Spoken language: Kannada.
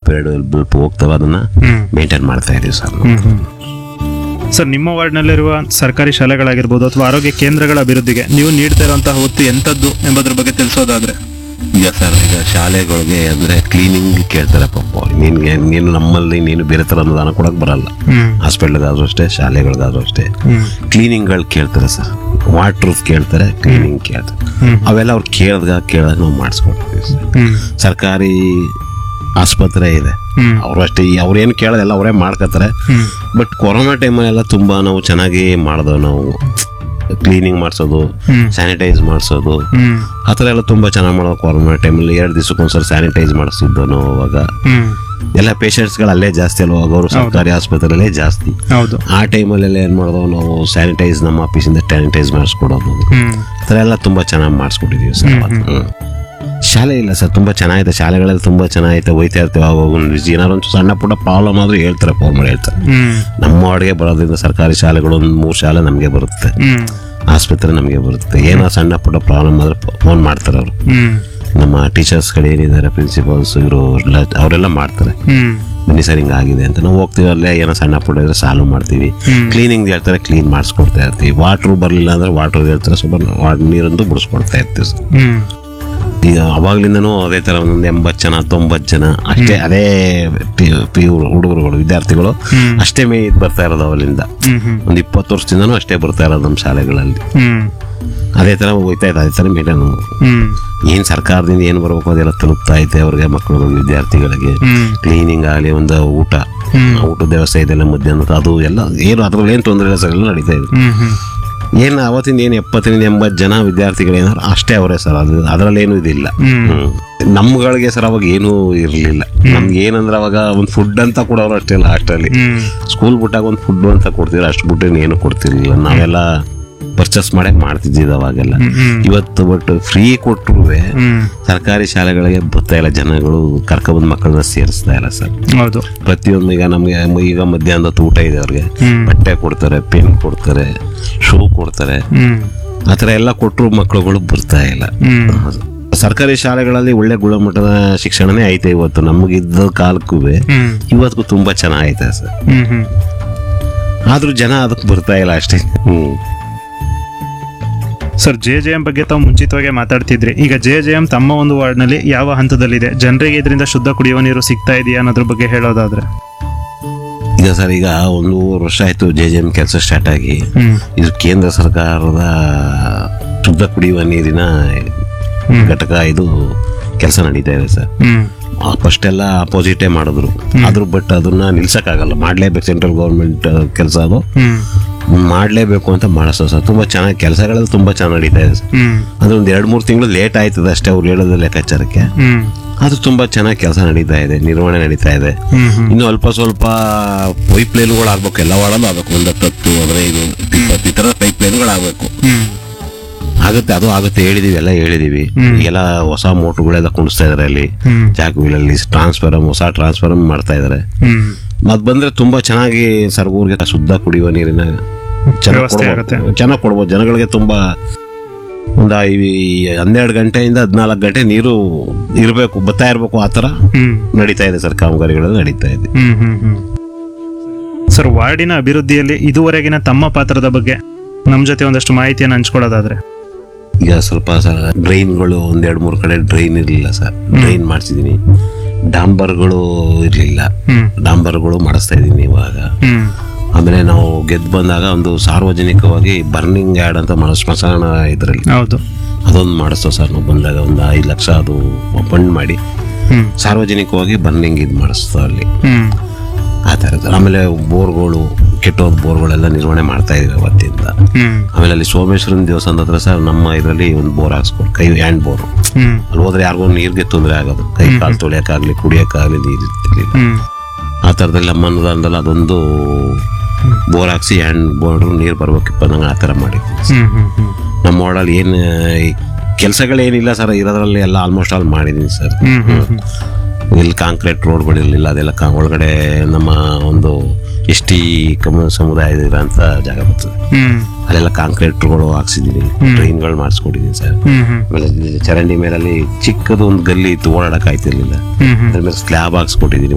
ಬಲ್ಪ್ ಎರಡು ಬಲ್ಪ್ ಹೋಗ್ತವೆ ಅದನ್ನ ಹ್ಮ್ ಮೇಂಟೈನ್ ಮಾಡ್ತಾ ಇದೀವಿ ಸರ್ ನಾವು. ಹ್ಮ್ ಹ್ಮ್ ಸರ್ ನಿಮ್ಮ ವಾರ್ಡ್ನಲ್ಲಿರುವ ಸರ್ಕಾರಿ ಶಾಲೆಗಳಾಗಿರ್ಬೋದು ಅಥವಾ ಆರೋಗ್ಯ ಕೇಂದ್ರಗಳ ಅಭಿವೃದ್ಧಿಗೆ ನೀವು ನೀಡ್ತಾ ಇರುವಂತಹ ಒತ್ತು ಎಂಥದ್ದು ಎಂಬುದ್ರ ಬಗ್ಗೆ ತಿಳಿಸೋದಾದ್ರೆ ಈಗ ಸರ್ ಈಗ ಶಾಲೆಗಳಿಗೆ ಅಂದ್ರೆ ಕ್ಲೀನಿಂಗ್ ಕೇಳ್ತಾರೆ ಪಾಪ ನಿನ್ಗೆ ನೀನು ನಮ್ಮಲ್ಲಿ ನೀನು ಬೇರೆ ತರ ಅನುದಾನ ಕೊಡಕ್ ಬರಲ್ಲ ಹ್ಮ್ ಹಾಸ್ಪಿಟ್ಲ್ಗಾದ್ರೂ ಅಷ್ಟೇ ಶಾಲೆಗಳಿಗಾದ್ರೂ ಅಷ್ಟೇ ಹ್ಮ್ ಕ್ಲೀನಿಂಗ್ಗಳು ಕೇಳ್ತಾರೆ ಸರ್ ವಾಟ್ರ್ ಕೇಳ್ತಾರೆ ಕ್ಲೀನಿಂಗ್ ಕೇಳ್ತಾರೆ ಹ್ಮ್. ಅವೆಲ್ಲ ಅವ್ರು ಕೇಳ್ದಾಗ ಕೇಳಿದಾಗ ನಾವು ಮಾಡಿಸ್ಕೊಡ್ತೀವಿ ಸರ್ ಹ್ಮ್ ಸರ್ಕಾರಿ ಆಸ್ಪತ್ರೆ ಇದೆ ಹ್ಮ್ ಅವರು ಅಷ್ಟೇ ಅವ್ರೇನು ಕೇಳೋದೆಲ್ಲ ಅವರೇ ಮಾಡ್ಕೋತಾರೆ ಹ್ಮ್ ಬಟ್ ಕೊರೋನಾ ಟೈಮಲ್ಲೆಲ್ಲ ತುಂಬ ನಾವು ಚೆನ್ನಾಗಿ ಮಾಡ್ದೋ ನಾವು ಕ್ಲೀನಿಂಗ್ ಮಾಡಿಸೋದು ಹ್ಮ್. ಸ್ಯಾನಿಟೈಸ್ ಮಾಡಿಸೋದು ಹ್ಮ್ ಆ ಥರ ಎಲ್ಲ ತುಂಬ ಚೆನ್ನಾಗಿ ಮಾಡೋದು ಕೊರೋನಾ ಟೈಮಲ್ಲಿ ಎರಡು ದಿವಸಕ್ಕೊಂದ್ಸಲ ಸ್ಯಾನಿಟೈಸ್ ಮಾಡಿಸ್ತಿದ್ದೋ ನಾವು ಅವಾಗ ಹ್ಮ್ ಎಲ್ಲ ಪೇಷಂಟ್ಸ್ಗಳು ಅಲ್ಲೇ ಜಾಸ್ತಿ ಅಲ್ವಾ ಅವರು ಸರ್ಕಾರಿ ಆಸ್ಪತ್ರೆಯಲ್ಲೇ ಜಾಸ್ತಿ ಹೌದು ಆ ಟೈಮಲ್ಲೆಲ್ಲ ಏನು ಮಾಡೋದು ನಾವು ಸ್ಯಾನಿಟೈಸ್ ನಮ್ಮ ಆಫೀಸಿಂದ ಸ್ಯಾನಿಟೈಸ್ ಮಾಡಿಸ್ಕೊಡೋದು ಹ್ಮ್ ಆ ಥರ ಎಲ್ಲ ತುಂಬ ಚೆನ್ನಾಗಿ ಮಾಡಿಸ್ಕೊಟ್ಟಿದ್ದೀವಿ ಸರ್ ಅವತ್ತು. ಹ್ಮ್. ಶಾಲೆ ಇಲ್ಲ ಸರ್ ತುಂಬ ಚೆನ್ನಾಗಿದೆ ಶಾಲೆಗಳೆಲ್ಲ ತುಂಬ ಚೆನ್ನಾಗೈತೆ ಹೋಯ್ತಾ ಇರ್ತೀವಿ ಅವಾಗ ಒಂದು ಏನಾದ್ರು ಒಂದು ಸಣ್ಣ ಪುಟ್ಟ ಪ್ರಾಬ್ಲಮ್ ಆದರೂ ಹೇಳ್ತಾರೆ ಫೋನ್ ಮಾಡಿ ಹೇಳ್ತಾರೆ ಹ್ಮ್ ನಮ್ಮ ವಾರ್ಡ್ಗೆ ಬರೋದ್ರಿಂದ ಸರ್ಕಾರಿ ಶಾಲೆಗಳು ಒಂದು ಮೂರು ಶಾಲೆ ನಮಗೆ ಬರುತ್ತೆ ಹ್ಮ್ ಆಸ್ಪತ್ರೆ ನಮಗೆ ಬರುತ್ತೆ ಏನೋ ಸಣ್ಣ ಪುಟ್ಟ ಪ್ರಾಬ್ಲಮ್ ಆದ್ರೆ ಫೋನ್ ಮಾಡ್ತಾರೆ ಅವರು ಹ್ಮ್ ನಮ್ಮ ಟೀಚರ್ಸ್ಗಳು ಏನಿದ್ದಾರೆ ಪ್ರಿನ್ಸಿಪಾಲ್ಸ್ ಇವರು ಅವರೆಲ್ಲ ಮಾಡ್ತಾರೆ ಹ್ಮ್ ಬನ್ನಿ ಸರ್ ಹಿಂಗಾಗಿದೆ ಅಂತ ನಾವು ಹೋಗ್ತೀವಿ ಅಲ್ಲೇ ಏನೋ ಸಣ್ಣ ಪುಟ್ಟ ಇದ್ರೆ ಸಾಲ್ವ್ ಮಾಡ್ತೀವಿ ಹ್ಮ್. ಕ್ಲೀನಿಂಗ್ ಹೇಳ್ತಾರೆ ಕ್ಲೀನ್ ಮಾಡಿಸ್ಕೊಡ್ತಾ ಇರ್ತೀವಿ ವಾಟ್ರು ಬರಲಿಲ್ಲ ಅಂದ್ರೆ ವಾಟ್ರ್ ಹೇಳ್ತಾರೆ ಸ್ವಲ್ಪ ವಾಟ್ ನೀರಂದು ಬಿಡಿಸ್ಕೊಡ್ತಾ ಇರ್ತೀವಿ ಸರ್ ಹ್ಮ್ ಈಗ ಅವಾಗ್ಲಿಂದನೂ ಅದೇ ಥರ ಒಂದೊಂದು ಎಂಬತ್ತು ಜನ ತೊಂಬತ್ತು ಜನ ಅಷ್ಟೇ ಅದೇ ಪಿ ಪಿ ಯು ಹುಡುಗರುಗಳು ವಿದ್ಯಾರ್ಥಿಗಳು ಹ್ಮ್. ಅಷ್ಟೇ ಮೇ ಇದ್ ಬರ್ತಾ ಇರೋದು ಅವಲಿಂದ ಹ್ಮ್ ಹ್ಮ್ ಒಂದು ಇಪ್ಪತ್ತು ವರ್ಷದಿಂದನೂ ಅಷ್ಟೇ ಬರ್ತಾ ಇರೋದು ನಮ್ಮ ಶಾಲೆಗಳಲ್ಲಿ ಹ್ಮ್ ಅದೇ ಥರ ಹೋಗ್ತಾ ಇದೆ ಅದೇ ಥರ ಮೇಂಟೈನ್ ಹ್ಮ್ ಏನು ಸರ್ಕಾರದಿಂದ ಏನು ಬರಬೇಕು ಅದೆಲ್ಲ ತಲುಪ್ತಾ ಐತೆ ಅವ್ರಿಗೆ ಮಕ್ಕಳು ವಿದ್ಯಾರ್ಥಿಗಳಿಗೆ ಹ್ಮ್ ಕ್ಲೀನಿಂಗ್ ಆಗಲಿ ಒಂದು ಊಟ ಹ್ಮ್. ಊಟದ ವ್ಯವಸ್ಥೆ ಇದೆಲ್ಲ ಮಧ್ಯಾಹ್ನದ ಅದು ಎಲ್ಲ ಏನು ಅದ್ರಲ್ಲಿ ಏನು ತೊಂದರೆ ಇಲ್ಲ ಸರ್ ಎಲ್ಲ ನಡೀತಾ ಇದೆ ಹ್ಮ್ ಹ್ಮ್ ಏನು ಅವತ್ತಿಂದ ಏನು ಎಪ್ಪತ್ತರಿಂದ ಎಂಬತ್ತು ಜನ ವಿದ್ಯಾರ್ಥಿಗಳೇನಾದ್ರು ಅಷ್ಟೇ ಅವರೇ ಸರ್ ಅದು ಅದರಲ್ಲೇನು ಇದಿಲ್ಲ ಹ್ಮ್ ಹ್ಮ್. ನಮ್ಗಳಿಗೆ ಸರ್ ಅವಾಗ ಏನೂ ಇರಲಿಲ್ಲ ನಮ್ಗೆ ಏನಂದ್ರೆ ಅವಾಗ ಒಂದು ಫುಡ್ ಅಂತ ಕೊಡೋರು ಅಷ್ಟೇ ಇಲ್ಲ ಅಷ್ಟರಲ್ಲಿ ಹ್ಮ್ ಸ್ಕೂಲ್ ಬಿಟ್ಟಾಗ ಒಂದು ಫುಡ್ ಅಂತ ಕೊಡ್ತಿದ್ರು ಅಷ್ಟು ಬಿಟ್ಟು ಏನು ಕೊಡ್ತಿರ್ಲಿಲ್ಲ ನಾವೆಲ್ಲ ಪರ್ಚೇಸ್ ಮಾಡಕ್ ಮಾಡ್ತಿದ್ದಿದ್ದು ಅವಾಗೆಲ್ಲ ಹ್ಮ್ ಹ್ಮ್ ಇವತ್ತು ಬಟ್ ಫ್ರೀ ಕೊಟ್ಟರು ಹ್ಮ್ ಸರ್ಕಾರಿ ಶಾಲೆಗಳಿಗೆ ಬರ್ತಾ ಇಲ್ಲ ಜನಗಳು ಕರ್ಕೊಬಂದು ಮಕ್ಕಳನ್ನ ಸೇರಿಸ್ತಾ ಇಲ್ಲ ಸರ್ ಹೌದು ಪ್ರತಿಯೊಂದು ಈಗ ನಮಗೆ ಈಗ ಮಧ್ಯಾಹ್ನದ ಹೊತ್ತು ಊಟ ಇದೆ ಅವ್ರಿಗೆ ಹ್ಮ್ ಬಟ್ಟೆ ಕೊಡ್ತಾರೆ ಪೆನ್ ಕೊಡ್ತಾರೆ ಶೂ ಕೊಡ್ತಾರೆ ಹ್ಮ್ ಆ ಥರ ಎಲ್ಲ ಕೊಟ್ಟರು ಮಕ್ಕಳುಗಳು ಬರ್ತಾ ಇಲ್ಲ ಹ್ಮ್ ಸರ್ಕಾರಿ ಶಾಲೆಗಳಲ್ಲಿ ಒಳ್ಳೆ ಗುಣಮಟ್ಟದ ಶಿಕ್ಷಣನೇ ಐತೆ ಇವತ್ತು ನಮಗಿದ್ದ ಕಾಲಕ್ಕೂ ಹ್ಮ್ ಇವತ್ತಿಗೂ ತುಂಬಾ ಚೆನ್ನಾಗೈತೆ ಸರ್ ಹ್ಮ್ ಹ್ಮ್ ಆದ್ರೂ ಜನ ಅದಕ್ಕೆ ಬರ್ತಾ ಇಲ್ಲ ಅಷ್ಟೇ ಹ್ಮ್ ಸರ್ ಜೆ ಜೆ ಎಂ ಬಗ್ಗೆ ತಾವು ಮುಂಚಿತವಾಗಿ ಮಾತಾಡ್ತಿದ್ರಿ ಈಗ ಜೆ ಜೆ ಎಂ ತಮ್ಮ ಒಂದು ವಾರ್ಡ್ನಲ್ಲಿ ಯಾವ ಹಂತದಲ್ಲಿದೆ ಜನರಿಗೆ ಇದರಿಂದ ಶುದ್ಧ ಕುಡಿಯುವ ನೀರು ಸಿಗ್ತಾ ಇದೆಯಾ ಅನ್ನೋದ್ರ ಬಗ್ಗೆ ಹೇಳೋದಾದ್ರೆ ಈಗ ಸರ್ ಈಗ ಒಂದು ವರ್ಷ ಆಯ್ತು ಜೆ ಜೆ ಎಂ ಕೆಲಸ ಸ್ಟಾರ್ಟ್ ಆಗಿ ಹ್ಮ್ ಇದು ಕೇಂದ್ರ ಸರ್ಕಾರದ ಶುದ್ಧ ಕುಡಿಯುವ ನೀರಿನ ಹ್ಮ್. ಘಟಕ ಇದು ಕೆಲಸ ನಡೀತಾ ಇದೆ ಸರ್ ಹ್ಮ್ ಫಸ್ಟ್ ಎಲ್ಲ ಅಪೋಸಿಟೇ ಮಾಡಿದ್ರು ಆದ್ರೂ ಬಟ್ ಅದನ್ನ ನಿಲ್ಸಕ್ಕಾಗಲ್ಲ ಮಾಡ್ಲೇಬೇಕು ಸೆಂಟ್ರಲ್ ಗೌರ್ಮೆಂಟ್ ಕೆಲಸ ಅದು ಹ್ಮ್ ಮಾಡ್ಲೇಬೇಕು ಅಂತ ಮಾಡಿಸೋ ಸರ್ ತುಂಬಾ ಚೆನ್ನಾಗಿ ಕೆಲಸಗಳೆಲ್ಲ ತುಂಬಾ ಚೆನ್ನಾಗಿ ನಡೀತಾ ಇದೆ ಸರ್ ಹ್ಮ್ ಅಂದ್ರೆ ಒಂದು ಎರಡು ಮೂರು ತಿಂಗಳು ಲೇಟ್ ಆಯ್ತದೆ ಅಷ್ಟೇ ಅವ್ರು ಹೇಳೋದು ಲೆಕ್ಕಾಚಾರಕ್ಕೆ ಹ್ಮ್ ಅದು ತುಂಬಾ ಚೆನ್ನಾಗಿ ಕೆಲಸ ನಡೀತಾ ಇದೆ ನಿರ್ವಹಣೆ ನಡೀತಾ ಇದೆ ಹ್ಮ್ ಹ್ಮ್ ಇನ್ನು ಅಲ್ಪ ಸ್ವಲ್ಪ ಪೈಪ್ ಲೈನ್ಗಳು ಆಗ್ಬೇಕು ಎಲ್ಲ ವಾಡಲು ಆಗ್ಬೇಕು ಒಂದು ಹತ್ತು ಹದಿನೈದು ಇಪ್ಪತ್ತು ಈ ಥರದ ಪೈಪ್ ಲೈನ್ಗಳು ಆಗ್ಬೇಕು ಹ್ಮ್ ಆಗುತ್ತೆ ಅದು ಆಗುತ್ತೆ ಹೇಳಿದೀವಿ ಎಲ್ಲ ಹೇಳಿದೀವಿ ಈಗೆಲ್ಲ ಹೊಸ ಮೋಟ್ರುಗಳೆಲ್ಲ ಕುಣಿಸ್ತಾ ಇದಾರೆ ಅಲ್ಲಿ ಹ್ಮ್ ಜಾಗಗಳಲ್ಲಿ ಟ್ರಾನ್ಸ್ಫರಮ್ ಹೊಸ ಟ್ರಾನ್ಸ್ಫರಮ್ ಮಾಡ್ತಾ ಇದಾರೆ ಹ್ಮ್ ಮತ್ ಬಂದ್ರೆ ತುಂಬಾ ಚೆನ್ನಾಗಿ ಸರ್ಗೂರ್ಗೆ ಶುದ್ಧ ಕುಡಿಯುವ ನೀರಿನ ಚೆನ್ನಾಗಿ ವ್ಯವಸ್ಥೆ ಆಗುತ್ತೆ. ಕೊಡ್ಬೋದು ಚೆನ್ನಾಗಿ ಕೊಡ್ಬೋದು ಜನಗಳಿಗೆ ತುಂಬಾ ಒಂದು ಈ ಹನ್ನೆರಡು ಗಂಟೆಯಿಂದ ಹದಿನಾಲ್ಕು ಗಂಟೆ ನೀರು ಇರಬೇಕು ಬರ್ತಾ ಇರಬೇಕು ಆ ಥರ ಹ್ಮ್ ನಡೀತಾ ಇದೆ ಸರ್ ಕಾಮಗಾರಿಗಳು ನಡೀತಾ ಇದೆ ಹ್ಮ್ ಹ್ಮ್ ಹ್ಮ್ ಸರ್ ವಾರ್ಡಿನ ಅಭಿವೃದ್ಧಿಯಲ್ಲಿ ಇದುವರೆಗಿನ ತಮ್ಮ ಪಾತ್ರದ ಬಗ್ಗೆ ನಮ್ಮ ಜೊತೆ ಒಂದಷ್ಟು ಮಾಹಿತಿಯನ್ನು ಹಂಚ್ಕೊಳ್ಳೋದಾದ್ರೆ ಈಗ ಸ್ವಲ್ಪ ಸರ್ ಡ್ರೈನ್ಗಳು ಒಂದ್ ಎರಡು ಮೂರು ಕಡೆ ಡ್ರೈನ್ ಇರಲಿಲ್ಲ ಸರ್ ಡ್ರೈನ್ ಮಾಡಿಸಿದೀನಿ ಡಾಂಬರ್ಗಳು ಇರಲಿಲ್ಲ ಹ್ಮ್ ಡಾಂಬರ್ಗಳು ಮಾಡಿಸ್ತಾ ಇದ್ದೀನಿ ಇವಾಗ ಹ್ಮ್ ಆಮೇಲೆ ನಾವು ಗೆದ್ದು ಬಂದಾಗ ಒಂದು ಸಾರ್ವಜನಿಕವಾಗಿ ಬರ್ನಿಂಗ್ ಯಾರ್ಡ್ ಅಂತ ಮಾಡೋ ಸ್ಮಶಾನ ಇದರಲ್ಲಿ ಹೌದು ಅದೊಂದು ಮಾಡಿಸ್ತೋ ಸರ್ ನಾವು ಬಂದಾಗ ಒಂದು ಐದು ಲಕ್ಷ ಅದು ಫಂಡ್ ಮಾಡಿ ಹ್ಮ್ ಸಾರ್ವಜನಿಕವಾಗಿ ಬರ್ನಿಂಗ್ ಇದು ಮಾಡಿಸ್ತೋ ಅಲ್ಲಿ ಹ್ಮ್ ಆ ಥರದ್ದು ಆಮೇಲೆ ಬೋರ್ಗಳು ಕೆಟ್ಟೋದ್ ಬೋರ್ಗಳೆಲ್ಲ ನಿರ್ವಹಣೆ ಮಾಡ್ತಾ ಇದೀವಿ ಅವತ್ತಿಂದ ಹ್ಮ್ ಆಮೇಲೆ ಅಲ್ಲಿ ಸೋಮೇಶ್ವರನ ದೇವಸ್ಥಾನದ ಹತ್ರ ಸರ್ ನಮ್ಮ ಇದರಲ್ಲಿ ಒಂದು ಬೋರ್ ಹಾಕ್ಸ್ಕೊಡು ಕೈ ಹ್ಯಾಂಡ್ ಬೋರ್ ಹ್ಮ್ ಅಲ್ಲಿ ಹೋದ್ರೆ ಯಾರಿಗೂ ನೀರಿಗೆ ತೊಂದರೆ ಆಗೋದು ಕೈ ಕಾಲು ತೊಳೆಯೋಕ್ಕಾಗಲಿ ಕುಡಿಯೋಕ್ಕಾಗಲಿ ನೀರು ಇರ್ತಿರ್ಲಿಲ್ಲ ಹ್ಮ್ ಆ ಥರದಲ್ಲಿ ನಮ್ಮ ಅನುದಾನದಲ್ಲಿ ಅದೊಂದು ಬೋರ್ ಹಾಕ್ಸಿ ಹ್ಯಾಂಡ್ ಬೋರ್ಡ್ ನೀರು ಬರ್ಬೇಕಿಪ್ಪ ನಂಗೆ ಆ ಥರ ಮಾಡಿದ್ವಿ ಹ್ಮ್ ಹ್ಮ್ ಹ್ಮ್ ನಮ್ಮ ವಾರ್ಡಲ್ಲಿ ಏನು ಕೆಲಸಗಳೇನಿಲ್ಲ ಸರ್ ಇರೋದ್ರಲ್ಲಿ ಎಲ್ಲ ಆಲ್ಮೋಸ್ಟ್ ಆಲ್ ಮಾಡಿದ್ದೀನಿ ಸರ್ ಹ್ಮ್ ಹ್ಮ್ ಹ್ಮ್ ಇಲ್ಲಿ ಕಾಂಕ್ರೀಟ್ ರೋಡ್ಗಳಿರಲಿಲ್ಲ ಅದೆಲ್ಲ ಕಾ ಒಳಗಡೆ ನಮ್ಮ ಒಂದು ಎಸ್ ಟಿ ಕಮ ಸಮುದಾಯದ ಇರೋಂಥ ಜಾಗ ಬರ್ತದೆ ಹ್ಮ್ ಅಲ್ಲೆಲ್ಲ ಕಾಂಕ್ರೀಟ್ಗಳು ಹಾಕ್ಸಿದ್ದೀನಿ ಟ್ರೈನ್ಗಳು ಮಾಡಿಸ್ಕೊಟ್ಟಿದ್ದೀನಿ ಸರ್ ಹ್ಮ್ ಹ್ಮ್ ಆಮೇಲೆ ಇಲ್ಲಿ ಚರಂಡಿ ಮೇಲಲ್ಲಿ ಚಿಕ್ಕದು ಒಂದು ಗಲ್ಲಿ ಇತ್ತು ಓಡಾಡಕ್ ಆಯ್ತಿರ್ಲಿಲ್ಲ ಹ್ಮ್ ಹ್ಮ್ ಅದ್ರ ಮೇಲೆ ಸ್ಲ್ಯಾಬ್ ಹಾಕ್ಸ್ಕೊಟ್ಟಿದ್ದೀನಿ